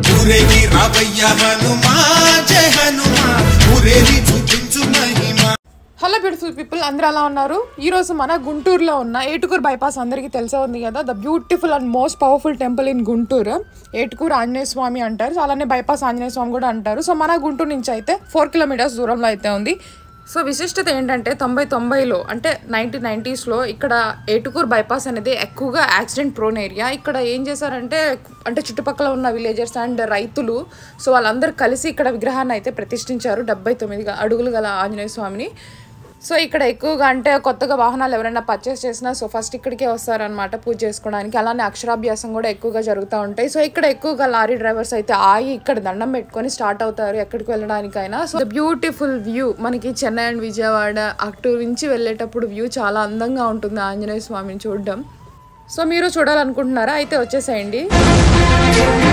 ఊరేగి రావయ్య హనుమా జయ హనుమా ఊరేగి చూపించు మహిమా hello beautiful people అందరూ ఎలా ఉన్నారు ఈ రోజు మన గుంటూరులో ఉన్న ఏటుకూరు బైపాస్ అందరికీ తెలిసే ఉంది కదా the beautiful and most powerful temple in Guntur Etukuru Anjaneya Swamy అంటారు అలానే బైపాస్ ఆంజనేయ స్వామి కూడా అంటారు సో మన గుంటూరు నుంచి అయితే ఫోర్ కిలోమీటర్స్ దూరంలో అయితే ఉంది సో విశిష్టత ఏంటంటే తొంభై తొంభైలో అంటే నైన్టీన్ నైంటీస్లో ఇక్కడ ఏటుకూరు బైపాస్ అనేది ఎక్కువగా యాక్సిడెంట్ ప్రోన్ ఏరియా ఇక్కడ ఏం చేశారంటే అంటే చుట్టుపక్కల ఉన్న విలేజర్స్ అండ్ రైతులు సో వాళ్ళందరూ కలిసి ఇక్కడ విగ్రహాన్ని అయితే ప్రతిష్ఠించారు డెబ్బై తొమ్మిది అడుగులు గల ఆంజనేయ స్వామిని సో ఇక్కడ ఎక్కువగా అంటే కొత్తగా వాహనాలు ఎవరైనా పర్చేస్ చేసినా సో ఫస్ట్ ఇక్కడికే వస్తారనమాట పూజ చేసుకోవడానికి అలానే అక్షరాభ్యాసం కూడా ఎక్కువగా జరుగుతూ ఉంటాయి సో ఇక్కడ ఎక్కువగా లారీ డ్రైవర్స్ అయితే ఆగి ఇక్కడ దండం పెట్టుకొని స్టార్ట్ అవుతారు ఎక్కడికి వెళ్ళడానికైనా సో బ్యూటిఫుల్ వ్యూ మనకి చెన్నై అండ్ విజయవాడ అటు నుంచి వెళ్ళేటప్పుడు వ్యూ చాలా అందంగా ఉంటుంది ఆంజనేయ స్వామిని చూడడం సో మీరు చూడాలనుకుంటున్నారా అయితే వచ్చేసేయండి